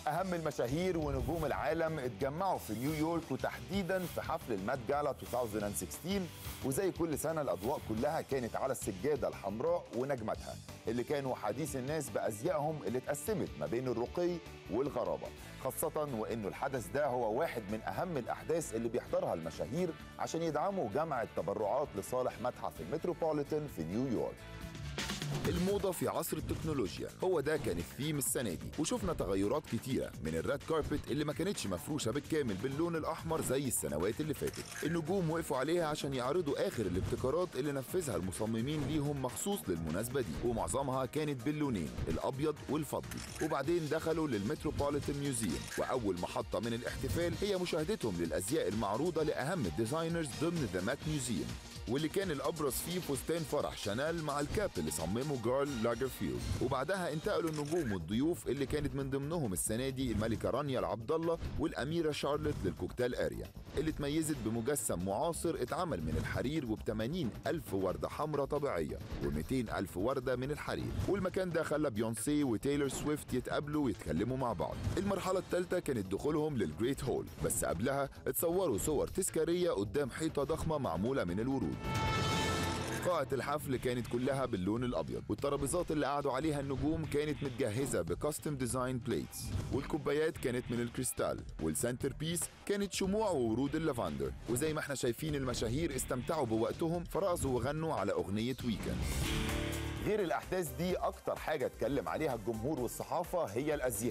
أهم المشاهير ونجوم العالم اتجمعوا في نيويورك وتحديدا في حفل المات جالا 2016 وزي كل سنة الأضواء كلها كانت على السجادة الحمراء ونجمتها اللي كانوا حديث الناس بأزيائهم اللي اتقسمت ما بين الرقي والغرابة خاصة وإنه الحدث ده هو واحد من أهم الأحداث اللي بيحضرها المشاهير عشان يدعموا جمع التبرعات لصالح متحف المتروبوليتان في نيويورك الموضة في عصر التكنولوجيا هو ده كان الثيم السنة دي وشفنا تغيرات كتيرة من الراد كاربت اللي ما كانتش مفروشة بالكامل باللون الأحمر زي السنوات اللي فاتت النجوم وقفوا عليها عشان يعرضوا آخر الابتكارات اللي نفذها المصممين ليهم مخصوص للمناسبة دي ومعظمها كانت باللونين الأبيض والفضي وبعدين دخلوا للمتروبوليتان ميوزيوم وأول محطة من الاحتفال هي مشاهدتهم للأزياء المعروضة لأهم الديزاينرز ضمن ذا مات ميوزيوم واللي كان الابرز فيه فستان فرح شانيل مع الكاب اللي صممه جارل لاجرفيلد وبعدها انتقلوا النجوم والضيوف اللي كانت من ضمنهم السنه دي الملكه رانيا العبد الله والاميره شارلوت للكوكتيل اريا اللي اتميزت بمجسم معاصر اتعمل من الحرير وب 80 ألف وردة حمراء طبيعية و200 ألف وردة من الحرير والمكان ده خلى بيونسي وتايلور سويفت يتقابلوا ويتكلموا مع بعض المرحلة الثالثة كانت دخولهم للجريت هول بس قبلها اتصوروا صور تذكارية قدام حيطة ضخمة معمولة من الورود قاعة الحفل كانت كلها باللون الأبيض والترابيزات اللي قعدوا عليها النجوم كانت متجهزة بكاستم ديزاين بليتس والكوبايات كانت من الكريستال والسنتر بيس كانت شموع وورود اللافندر وزي ما احنا شايفين المشاهير استمتعوا بوقتهم فرقصوا وغنوا على أغنية ويكند غير الأحداث دي أكتر حاجة اتكلم عليها الجمهور والصحافة هي الأزياء